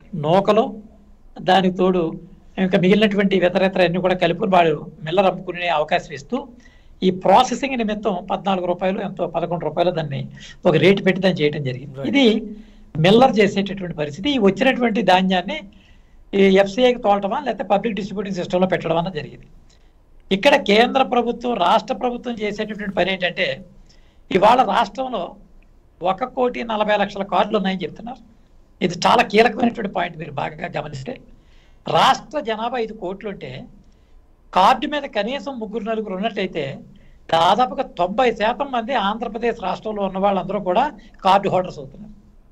నూకలు దానికి తోడు ఇంకా మిగిలినటువంటి ఇతర అన్ని కూడా కలుపుకొని వాడు మిల్లర్ అమ్ముకునే అవకాశం ఇస్తూ ఈ ప్రాసెసింగ్ నిమిత్తం పద్నాలుగు రూపాయలు ఎంతో పదకొండు రూపాయలు దాన్ని ఒక రేటు పెట్టి దాన్ని చేయడం జరిగింది Right. ఇది మిల్లర్ చేసేటటువంటి పరిస్థితి ఈ వచ్చినటువంటి ధాన్యాన్ని ఈ ఎఫ్సిఐకి తోలటమా లేకపోతే పబ్లిక్ డిస్ట్రిబ్యూటింగ్ సిస్టంలో పెట్టడం అన్న జరిగింది ఇక్కడ కేంద్ర ప్రభుత్వం రాష్ట్ర ప్రభుత్వం చేసేటటువంటి పని ఏంటంటే ఇవాళ రాష్ట్రంలో ఒక కోటి నలభై లక్షల కార్డులు ఉన్నాయని చెప్తున్నారు ఇది చాలా కీలకమైనటువంటి పాయింట్ మీరు బాగా గమనిస్తే రాష్ట్ర జనాభా ఐదు కోట్లు ఉంటే కార్డు మీద కనీసం ముగ్గురు నలుగురు ఉన్నట్టయితే దాదాపుగా తొంభై శాతం మంది ఆంధ్రప్రదేశ్ రాష్ట్రంలో ఉన్న వాళ్ళందరూ కూడా కార్డు హోల్డర్స్ అవుతున్నారు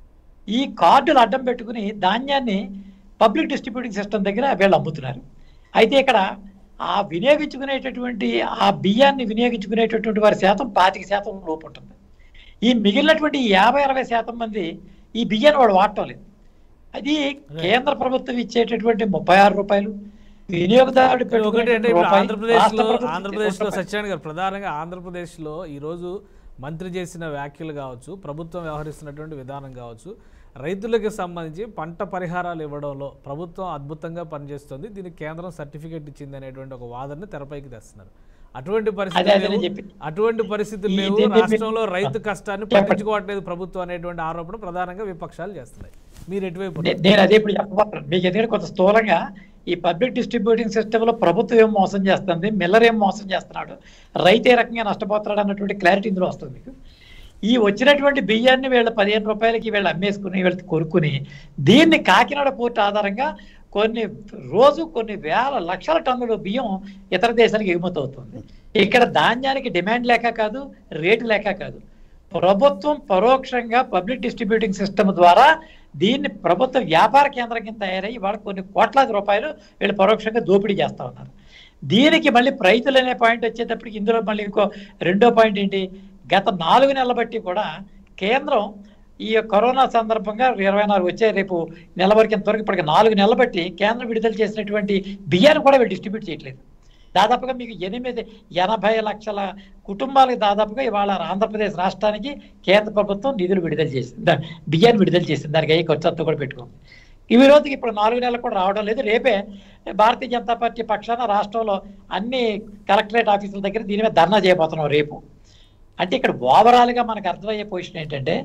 ఈ కార్డులు అడ్డం పెట్టుకుని ధాన్యాన్ని పబ్లిక్ డిస్ట్రిబ్యూటింగ్ సిస్టమ్ దగ్గర వీళ్ళు అమ్ముతున్నారు అయితే ఇక్కడ ఆ వినియోగించుకునేటటువంటి ఆ బియ్యాన్ని వినియోగించుకునేటటువంటి వారి శాతం పాతిక శాతం లోపు ఉంటుంది ఈ మిగిలినటువంటి యాభై అరవై శాతం మంది ఈ బియ్యాన్ని వాడు వాడటం లేదు అది కేంద్ర ప్రభుత్వం ఇచ్చేటటువంటి ముప్పై ఆరు రూపాయలు వినియోగదారుడు ఒకటి అంటే ఇప్పుడు రూపాయి, ఆంధ్రప్రదేశ్లో రాష్ట్ర ప్రభుత్వం ఆంధ్రప్రదేశ్లో ఇచ్చే సత్యనారాయణ గారు ప్రధానంగా ఆంధ్రప్రదేశ్లో ఈరోజు మంత్రి చేసిన వ్యాఖ్యలు కావచ్చు ప్రభుత్వం వ్యవహరిస్తున్నటువంటి విధానం కావచ్చు రైతులకు సంబంధించి పంట పరిహారాలు ఇవ్వడంలో ప్రభుత్వం అద్భుతంగా పనిచేస్తుంది దీనికి కేంద్రం సర్టిఫికేట్ ఇచ్చింది అనేటువంటి ఒక వాదనని తెరపైకి తెస్తున్నారు అటువంటి అదే పరిస్థితులు అదే లేవు చెప్పి అటువంటి పరిస్థితులు ఈ లేవు దీన్ని మీ- రాష్ట్రంలో రైతు కష్టాన్ని చెప్పండి. పట్టించుకోవట్లేదు ప్రభుత్వం అనేటువంటి ఆరోపణ ప్రధానంగా విపక్షాలు చేస్తున్నాయి మీరు ఎటువైపు నే- నేను అదే ఇప్పుడు చెప్పబోతున్నాను మీకు ఎందుకంటే కొంత స్థూలంగా ఈ పబ్లిక్ డిస్ట్రిబ్యూటింగ్ సిస్టమ్ లో ప్రభుత్వం ఏం మోసం చేస్తుంది మిల్లర్ ఏం మోసం చేస్తున్నాడు రైతు ఏ రకంగా నష్టపోతున్నాడు అన్నటువంటి క్లారిటీ ఇందులో వస్తుంది మీకు ఈ వచ్చినటువంటి బియ్యాన్ని వీళ్ళ పదిహేను రూపాయలకి వీళ్ళు అమ్మేసుకుని వీళ్ళు కొనుక్కుని దీన్ని కాకినాడ పోర్టు ఆధారంగా కొన్ని రోజు కొన్ని వేల లక్షల టన్నుల బియ్యం ఇతర దేశాలకు ఎగుమతి అవుతుంది ఇక్కడ ధాన్యానికి డిమాండ్ లేక కాదు రేటు లేక కాదు ప్రభుత్వం పరోక్షంగా పబ్లిక్ డిస్ట్రిబ్యూటింగ్ సిస్టమ్ ద్వారా దీన్ని ప్రభుత్వ వ్యాపార కేంద్రం కింద తయారయ్యి వాళ్ళ కొన్ని కోట్లాది రూపాయలు వీళ్ళు పరోక్షంగా దోపిడీ చేస్తా ఉన్నారు దీనికి మళ్ళీ రైతులు అనే పాయింట్ వచ్చేటప్పటికి ఇందులో మళ్ళీ ఇంకో రెండో పాయింట్ ఏంటి గత నాలుగు నెలల బట్టి కూడా కేంద్రం ఈ కరోనా సందర్భంగా ఇరవై నాలుగు వచ్చే రేపు నెల వరకు ఇంతవరకు ఇప్పటికి నాలుగు నెలల బట్టి కేంద్రం విడుదల చేసినటువంటి బియ్యాన్ని కూడా వీళ్ళు డిస్ట్రిబ్యూట్ చేయట్లేదు దాదాపుగా మీకు ఎనిమిది ఎనభై లక్షల కుటుంబాలకు దాదాపుగా ఇవాళ ఆంధ్రప్రదేశ్ రాష్ట్రానికి కేంద్ర ప్రభుత్వం నిధులు విడుదల చేసింది దా- బియ్యాన్ని విడుదల చేసింది దానికి అయ్యి ఖర్చు అంతా కూడా పెట్టుకుంది ఈ రోజుకి ఇప్పుడు నాలుగు నెలలు కూడా రావడం లేదు రేపే భారతీయ జనతా పార్టీ పక్షాన రాష్ట్రంలో అన్ని కలెక్టరేట్ ఆఫీసుల దగ్గర దీని మీద ధర్నా చేయబోతున్నాం రేపు అంటే ఇక్కడ ఓవరాల్గా మనకు అర్థమయ్యే పొజిషన్ ఏంటంటే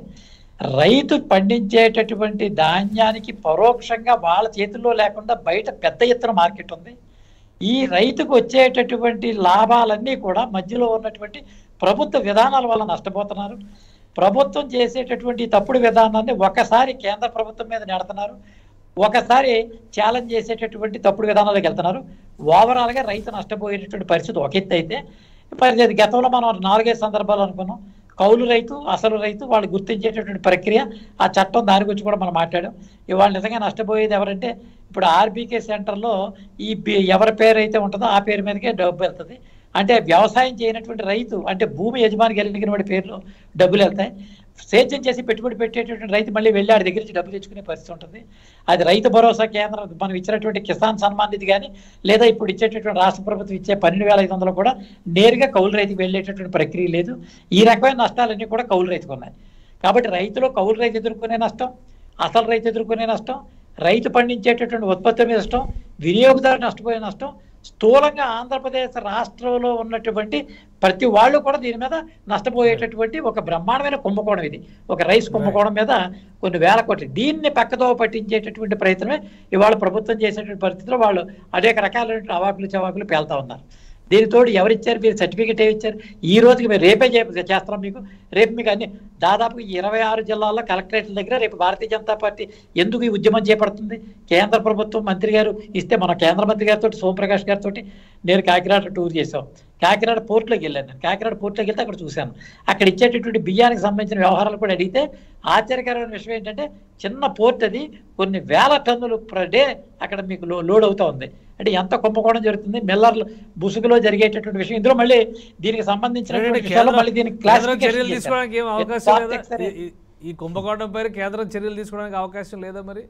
రైతు పండించేటటువంటి ధాన్యానికి పరోక్షంగా వాళ్ళ చేతుల్లో లేకుండా బయట పెద్ద ఎత్తున మార్కెట్ ఉంది ఈ రైతుకు వచ్చేటటువంటి లాభాలన్నీ కూడా మధ్యలో ఉన్నటువంటి ప్రభుత్వ విధానాల వల్ల నష్టపోతున్నారు ప్రభుత్వం చేసేటటువంటి ఈ తప్పుడు విధానాన్ని ఒకసారి కేంద్ర ప్రభుత్వం మీద నెడుతున్నారు ఒకసారి ఛాలెంజ్ చేసేటటువంటి తప్పుడు విధానాలకు వెళ్తున్నారు ఓవరాల్గా రైతు నష్టపోయేటటువంటి పరిస్థితి ఒక ఎత్తు అయితే మరి అది గతంలో మనం నాలుగైదు సందర్భాలు అనుకున్నాం కౌలు రైతు అసలు రైతు వాళ్ళు గుర్తించేటటువంటి ప్రక్రియ ఆ చట్టం దాని గురించి కూడా మనం మాట్లాడాం ఇవాళ నిజంగా నష్టపోయేది ఎవరంటే ఇప్పుడు ఆర్బీకే సెంటర్లో ఈ బి- ఎవరి పేరు అయితే ఉంటుందో ఆ పేరు మీదకే డబ్బు వెళ్తుంది అంటే వ్యవసాయం చేయనటువంటి రైతు అంటే భూమి యజమాని కలిగిన వాడి పేరులో డబ్బులు వెళ్తాయి సేద్యం చేసి పెట్టుబడి పెట్టేటటువంటి రైతు మళ్ళీ వెళ్ళి ఆడి దగ్గర నుంచి డబ్బులు తెచ్చుకునే పరిస్థితి ఉంటుంది అది రైతు భరోసా కేంద్రం మనం ఇచ్చినటువంటి కిసాన్ సన్మాన్ నిధి కానీ లేదా ఇప్పుడు ఇచ్చేటటువంటి రాష్ట్ర ప్రభుత్వం ఇచ్చే పన్నెండు వేల ఐదు వందలు కూడా నేరుగా కౌలు రైతుకి వెళ్ళేటటువంటి ప్రక్రియ లేదు ఈ రకమైన నష్టాలన్నీ కూడా కౌలు రైతుకు ఉన్నాయి కాబట్టి రైతులో కౌలు రైతు ఎదుర్కొనే నష్టం అసలు రైతు ఎదుర్కొనే నష్టం రైతు పండించేటటువంటి ఉత్పత్తుల మీద నష్టం వినియోగదారు నష్టపోయే నష్టం స్థూలంగా ఆంధ్రప్రదేశ్ రాష్ట్రంలో ఉన్నటువంటి ప్రతి వాళ్ళు కూడా దీని మీద నష్టపోయేటటువంటి ఒక బ్రహ్మాండమైన కుంభకోణం ఇది ఒక రైస్ కుంభకోణం మీద కొన్ని వేల కోట్లు దీన్ని పక్కదోవ పట్టించేటటువంటి ప్రయత్నమే ఇవాళ ప్రభుత్వం చేసేటువంటి పరిస్థితిలో వాళ్ళు అనేక రకాలైన అవాకులు చవాకులు పేల్తా ఉన్నారు దీనితోడు ఎవరిచ్చారు మీరు సర్టిఫికేట్ ఏమి ఇచ్చారు ఈ రోజుకి మేము రేపే చే- చేస్తున్నాం మీకు రేపు మీకు అన్ని దాదాపు ఇరవై ఆరు జిల్లాల్లో కలెక్టరేట్ల దగ్గర రేపు భారతీయ జనతా పార్టీ ఎందుకు ఈ ఉద్యమం చేపడుతుంది కేంద్ర ప్రభుత్వం మంత్రి గారు ఇస్తే మన కేంద్ర మంత్రి గారితో సోమప్రకాష్ గారితో నేను కాకినాడ టూర్ చేసాం కాకినాడ పోర్ట్లోకి వెళ్ళాను నేను కాకినాడ పోర్ట్లోకి వెళ్తే అక్కడ చూశాను అక్కడ ఇచ్చేటటువంటి బియ్యానికి సంబంధించిన వ్యవహారాలు కూడా అడిగితే ఆశ్చర్యకరమైన విషయం ఏంటంటే చిన్న పోర్ట్ అది కొన్ని వేల టన్నులు పర్ డే అక్కడ మీకు లో- లోడ్ అవుతా ఉంది అంటే ఎంత కుంభకోణం జరుగుతుంది మిల్లర్లు బుసుగులో జరిగేటటువంటి విషయం ఇందులో మళ్ళీ దీనికి సంబంధించినటువంటి ఏంటంటే విషయాల్లో కేంద్రం- మళ్ళీ దీనికి కేంద్రం classification చర్యలు చేశారు. తీసుకోవడానికి ఏం It's అవకాశం not లేదా excellent. ఈ- ఈ- ఈ కుంభకోణం పైన కేంద్రం చర్యలు తీసుకోవడానికి అవకాశం లేదా మరి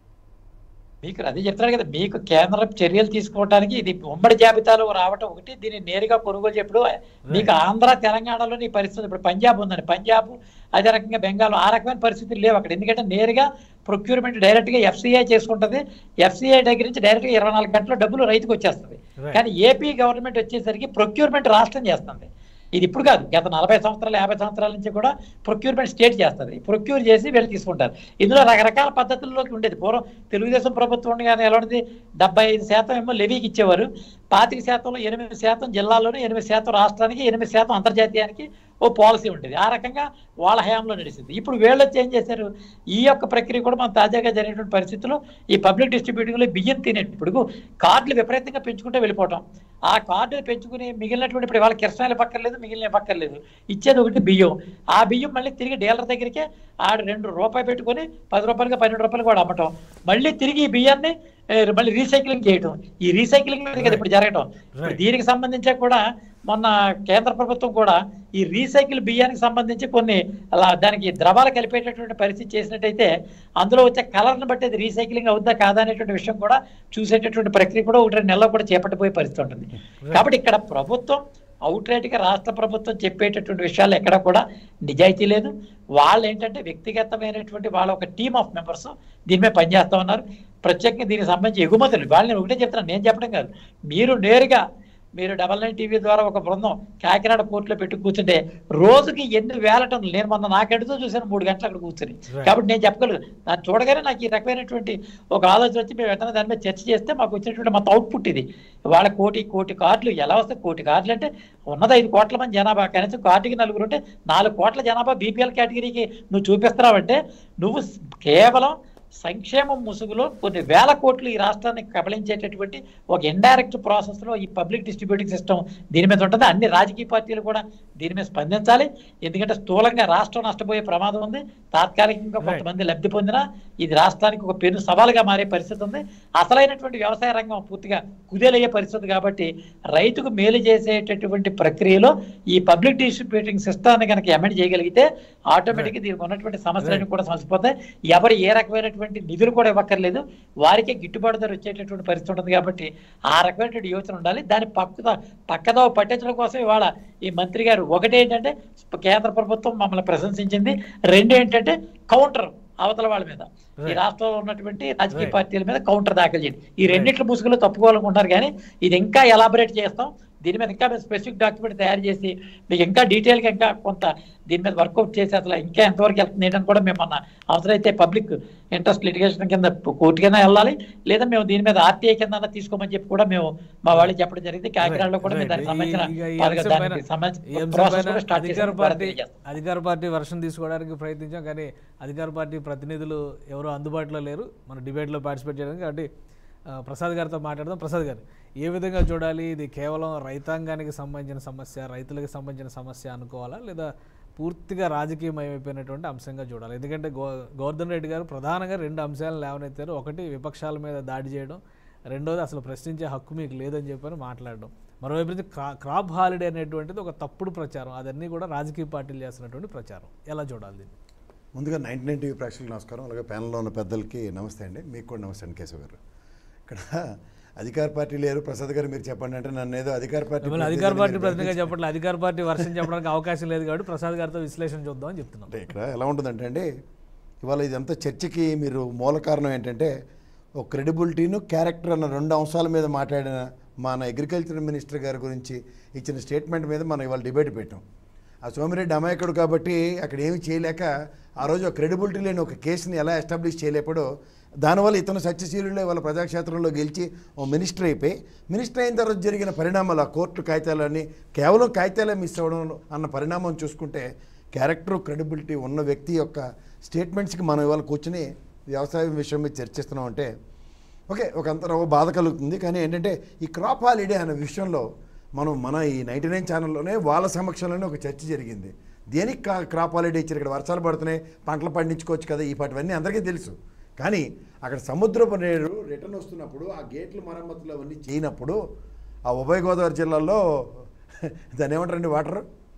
మీకు అదే చెప్తారు కదా మీకు కేంద్రం చర్యలు తీసుకోవడానికి ఇది ఉమ్మడి జాబితాలో రావటం ఒకటి దీన్ని నేరుగా కొనుగోలు చెప్పుడు మీకు ఆంధ్ర తెలంగాణలో నీ పరిస్థితి ఇప్పుడు పంజాబ్ ఉందండి పంజాబ్ అదే రకంగా బెంగాల్ ఆ రకమైన పరిస్థితులు లేవు అక్కడ ఎందుకంటే నేరుగా ప్రొక్యూర్మెంట్ డైరెక్ట్గా ఎఫ్సీఐ చేసుకుంటుంది ఎఫ్సీఐ దగ్గర నుంచి డైరెక్ట్గా ఇరవై నాలుగు గంటల డబ్బులు రైతుకు వచ్చేస్తుంది Right. కానీ ఏపీ గవర్నమెంట్ వచ్చేసరికి ప్రొక్యూర్మెంట్ రాష్ట్రం చేస్తుంది ఇది ఇప్పుడు కాదు గత నలభై సంవత్సరాలు యాభై సంవత్సరాల నుంచి కూడా ప్రొక్యూర్మెంట్ స్టేట్ చేస్తుంది ప్రొక్యూర్ చేసి వీళ్ళు తీసుకుంటారు ఇందులో రకరకాల పద్ధతుల్లోకి ఉండేది పూర్వం తెలుగుదేశం ప్రభుత్వం కానీ ఎలా ఉండేది డెబ్బై ఐదు శాతం ఏమో లెవీకి ఇచ్చేవారు పాతిక శాతంలో ఎనిమిది శాతం జిల్లాలోనే ఎనిమిది శాతం రాష్ట్రానికి ఎనిమిది శాతం అంతర్జాతీయానికి ఓ పాలసీ ఉండేది ఆ రకంగా వాళ్ళ హయాంలో నడిచింది ఇప్పుడు వీళ్ళు వచ్చి ఏం చేశారు ఈ యొక్క ప్రక్రియ కూడా మనం తాజాగా జరిగినటువంటి పరిస్థితుల్లో ఈ పబ్లిక్ డిస్ట్రిబ్యూటింగ్లో బియ్యం తినేటప్పుడు కార్డులు విపరీతంగా పెంచుకుంటూ వెళ్ళిపోవటం ఆ కార్డులు పెంచుకుని మిగిలినటువంటి ఇప్పుడు వాళ్ళ కిరసనాలు పక్కర్లేదు మిగిలిన పక్కర్లేదు ఇచ్చేది ఒకటి బియ్యం ఆ బియ్యం మళ్ళీ తిరిగి డీలర్ దగ్గరికే ఆడ రెండు రూపాయలు పెట్టుకొని పది రూపాయలుగా పన్నెండు రూపాయలు కూడా అమ్మటం మళ్ళీ తిరిగి ఈ బియ్యాన్ని ఏ, మళ్ళీ రీసైక్లింగ్ చేయటం ఈ రీసైక్లింగ్ మీద కదా ఇప్పుడు జరగటం ఇప్పుడు Right. దీనికి సంబంధించి కూడా మొన్న కేంద్ర ప్రభుత్వం కూడా ఈ రీసైకిల్ బియ్యానికి సంబంధించి కొన్ని అలా దానికి ద్రవాలు కలిపేటటువంటి పరిస్థితి చేసినట్టయితే అందులో వచ్చే కలర్ని బట్టి అది రీసైక్లింగ్ అవుద్దా కాదా అనేటువంటి విషయం కూడా చూసేటటువంటి ప్రక్రియ కూడా ఒకటి రెండు నెలల్లో కూడా చేపట్టిపోయే పరిస్థితి ఉంటుంది కాబట్టి ఇక్కడ ప్రభుత్వం అవుట్ గా రాష్ట్ర ప్రభుత్వం చెప్పేటటువంటి విషయాలు ఎక్కడ కూడా నిజాయితీ లేదు వాళ్ళు ఏంటంటే వ్యక్తిగతమైనటువంటి వాళ్ళ ఒక టీమ్ ఆఫ్ మెంబర్స్ దీని మీద పనిచేస్తా ఉన్నారు ప్రత్యేకంగా దీనికి సంబంధించి ఎగుమతులు వాళ్ళని ఒకటే చెప్తున్నాను నేను చెప్పడం కాదు మీరు నేరుగా మీరు డబల్ నైన్ టీవీ ద్వారా ఒక బృందం కాకినాడ పోర్టులో పెట్టి కూర్చుంటే రోజుకి ఎన్ని వేల టన్నులు నేను మొన్న నాకెడుతూ చూశాను మూడు గంటలు అక్కడ కూర్చుని Right. కాబట్టి నేను చెప్పగలను దాన్ని చూడగానే నాకు ఈ రకమైనటువంటి ఒక ఆలోచన వచ్చి మేము వెంటనే దాని మీద చర్చ చేస్తే మాకు వచ్చినటువంటి మొత్తం అవుట్పుట్ ఇది వాళ్ళ కోటి కోటి కార్డులు ఎలా వస్తాయి కోటి కార్డులు అంటే ఉన్నది ఐదు కోట్ల మంది జనాభా కనీసం కార్డుకి నలుగురు ఉంటే నాలుగు కోట్ల జనాభా బీపీఎల్ కేటగిరీకి నువ్వు చూపిస్తున్నావంటే నువ్వు కేవలం సంక్షేమం ముసుగులో కొన్ని వేల కోట్లు ఈ రాష్ట్రాన్ని కబలించేటటువంటి ఒక ఇండైరెక్ట్ ప్రాసెస్లో ఈ పబ్లిక్ డిస్ట్రిబ్యూటింగ్ సిస్టమ్ దీని మీద ఉంటుంది అన్ని రాజకీయ పార్టీలు కూడా దీని మీద స్పందించాలి ఎందుకంటే స్థూలంగా రాష్ట్రం నష్టపోయే ప్రమాదం ఉంది తాత్కాలికంగా Right. కొంతమంది లబ్ధి పొందినా ఇది రాష్ట్రానికి ఒక పెను సవాలుగా మారే పరిస్థితి ఉంది అసలైనటువంటి వ్యవసాయ రంగం పూర్తిగా కుదేలయ్యే పరిస్థితి కాబట్టి రైతుకు మేలు చేసేటటువంటి ప్రక్రియలో ఈ పబ్లిక్ డిస్ట్రిబ్యూటింగ్ సిస్టాన్ని కనుక అమెండ్ చేయగలిగితే ఆటోమేటిక్గా దీనికి ఉన్నటువంటి సమస్యలన్నీ కూడా సమసిపోతాయి ఎవరు ఏ రకమైనటువంటి నిధులు కూడా ఇవ్వక్కర్లేదు వారికే గిట్టుబాటు ధర వచ్చేటటువంటి పరిస్థితి ఉంటుంది కాబట్టి ఆ రకమైనటువంటి యోచన ఉండాలి దాని పక్క పక్కదో పట్టించడం కోసం ఇవాళ ఈ మంత్రి గారు ఒకటి ఏంటంటే కేంద్ర ప్రభుత్వం మమ్మల్ని ప్రశంసించింది రెండు ఏంటంటే కౌంటర్ అవతల వాళ్ళ మీద ఈ Right. రాష్ట్రంలో ఉన్నటువంటి రాజకీయ Right. పార్టీల మీద కౌంటర్ దాఖలు చేయండి ఈ రెండిట్ల ముసుగులో తప్పుకోవాలనుకుంటారు కానీ ఇది ఇంకా ఎలాబరేట్ చేస్తాం దీని మీద ఇంకా మేము స్పెసిఫిక్ డాక్యుమెంట్ తయారు చేసి మీకు ఇంకా డీటెయిల్గా ఇంకా కొంత దీని మీద వర్కౌట్ చేసి అసలు ఇంకా ఎంతవరకు వెళ్తుంది ఏంటని కూడా మేము మొన్న అవసరమైతే పబ్లిక్ ఇంట్రెస్ట్ లిటిగేషన్ కింద కోర్టుకైనా వెళ్ళాలి లేదా మేము దీని మీద ఆర్టీఐ కింద తీసుకోమని చెప్పి కూడా మేము మా వాళ్ళు చెప్పడం జరిగింది కాకినాడలో కూడా మేము దానికి Right. సంబంధించిన ఈ- ఈ పాల్గొ- అంశం దానికి పైన- ఈ సంబంధించిన అంశం ప్రాసెస్ పైన కూడా స్టార్ట్ అధికార చేసి పార్టీ తెలియజేస్తాం అధికార పార్టీ వర్షం తీసుకోవడానికి ప్రయత్నించాం కానీ అధికార పార్టీ ప్రతినిధులు ఎవరు అందుబాటులో లేరు మన డిబేట్లో పార్టిసిపేట్ చేయడానికి కాబట్టి ఆ, ప్రసాద్ గారితో మాట్లాడదాం ప్రసాద్ గారు ఏ విధంగా చూడాలి ఇది కేవలం రైతాంగానికి సంబంధించిన సమస్య రైతులకు సంబంధించిన సమస్య అనుకోవాలా లేదా పూర్తిగా రాజకీయమయమైపోయినటువంటి అంశంగా చూడాలి ఎందుకంటే గో గోవర్ధన్ రెడ్డి గారు ప్రధానంగా రెండు అంశాలను లేవనెత్తారు ఒకటి విపక్షాల మీద దాడి చేయడం రెండోది అసలు ప్రశ్నించే హక్కు మీకు లేదని చెప్పని మాట్లాడడం మరోవైపు నుంచి క్రా- క్రాప్ హాలిడే అనేటువంటిది ఒక తప్పుడు ప్రచారం అదన్నీ కూడా రాజకీయ పార్టీలు చేస్తున్నటువంటి ప్రచారం ఎలా చూడాలి దీన్ని ముందుగా నైన్టీ నైన్ టీవీ ప్రేక్షకులకు నమస్కారం అలాగే ప్యానల్లో ఉన్న పెద్దలకి నమస్తే అండి మీకు కూడా నమస్తే అండి కేశవ్ గారు ఇక్కడ అధికార పార్టీ లేరు ప్రసాద్ గారు మీరు చెప్పండి అంటే నన్ను ఏదో అధికార పార్టీ మిమ్మల్ని అధికార పార్టీ ప్రతినిధిగా ప్రతినిధిగా చెప్పట్లేదు అధికార పార్టీ వర్షం చెప్పడానికి అవకాశం లేదు కాబట్టి ప్రసాద్ గారితో విశ్లేషణ చూద్దామని చెప్తున్నాం అంటే ఇక్కడ ఎలా ఉంటుందంటే అండి ఇవాళ ఇదంతా చర్చకి మీరు మూల కారణం ఏంటంటే ఒక క్రెడిబిలిటీను క్యారెక్టర్ అన్న రెండు అంశాల మీద మాట్లాడిన మన అగ్రికల్చర్ మినిస్టర్ గారి గురించి ఇచ్చిన స్టేట్మెంట్ మీద మనం ఇవాళ డిబేట్ పెట్టాం ఆ సోమిరెడ్డి అమాయకుడు కాబట్టి అక్కడ ఏమీ చేయలేక ఆ రోజు ఒక క్రెడిబిలిటీ లేని ఒక కేసుని ఎలా ఎస్టాబ్లిష్ చేయలేపడో దానివల్ల ఇతను సత్యశీలుడే వాళ్ళ ప్రజాక్షేత్రంలో గెలిచి ఓ మినిస్టర్ అయిపోయి మినిస్టర్ అయిన తర్వాత జరిగిన పరిణామాలు ఆ కోర్టు కాగితాలన్నీ కేవలం కాగితాలే మిస్ అవ్వడం అన్న పరిణామం చూసుకుంటే క్యారెక్టర్ క్రెడిబిలిటీ ఉన్న వ్యక్తి యొక్క స్టేట్మెంట్స్కి మనం ఇవాళ కూర్చుని వ్యవసాయం విషయం మీద చర్చిస్తున్నాం అంటే ఓకే ఒక అంత ఓ బాధ కలుగుతుంది కానీ ఏంటంటే ఈ క్రాప్ హాలిడే అనే విషయంలో మనం మన ఈ నైంటీ నైన్ ఛానల్లోనే వాళ్ళ సమక్షంలోనే ఒక చర్చ జరిగింది దేనికి కా- క్రాప్ హాలిడే ఇచ్చారు ఇక్కడ వర్షాలు పడుతున్నాయి పంటలు పండించుకోవచ్చు కదా ఈ పాటివన్నీ అందరికీ తెలుసు కానీ అక్కడ సముద్రపు నీరు రిటర్న్ వస్తున్నప్పుడు ఆ గేట్లు మరమ్మతులు అవన్నీ చేయనప్పుడు ఆ ఉభయ గోదావరి జిల్లాలో దాన్ని ఏమంటారండి వాటర్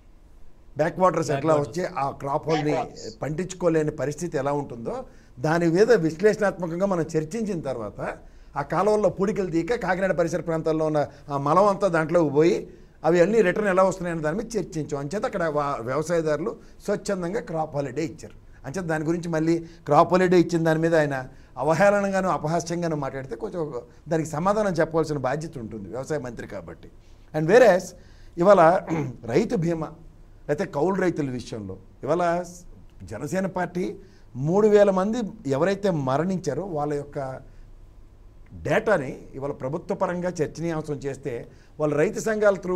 బ్యాక్ వాటర్స్ ఎట్లా వచ్చి ఆ క్రాప్ హోల్ని పండించుకోలేని పరిస్థితి ఎలా ఉంటుందో దాని మీద విశ్లేషణాత్మకంగా మనం చర్చించిన తర్వాత ఆ కాలువల్లో పూడికలు తీక కాకినాడ పరిసర ప్రాంతాల్లో ఉన్న ఆ మలం అంతా దాంట్లోకి పోయి అవి అన్నీ రిటర్న్ ఎలా వస్తున్నాయని దాని మీద చర్చించాం అంచేత అక్కడ వా- వ్యవసాయదారులు స్వచ్ఛందంగా క్రాప్ హాలిడే ఇచ్చారు అంచేత దాని గురించి మళ్ళీ క్రాప్ హాలిడే ఇచ్చిన దాని మీద ఆయన అవహేళనగాను అపహాస్యంగాను మాట్లాడితే కొంచెం ఒక- దానికి సమాధానం చెప్పవలసిన బాధ్యత ఉంటుంది వ్యవసాయ మంత్రి కాబట్టి అండ్ వేరేస్ ఇవాళ రైతు బీమా లేకపోతే కౌలు రైతుల విషయంలో ఇవాళ జనసేన పార్టీ మూడు వేల మంది ఎవరైతే మరణించారో వాళ్ళ యొక్క డేటాని ఇవాళ ప్రభుత్వ పరంగా చర్చనీయాంశం చేస్తే వాళ్ళ రైతు సంఘాల త్రూ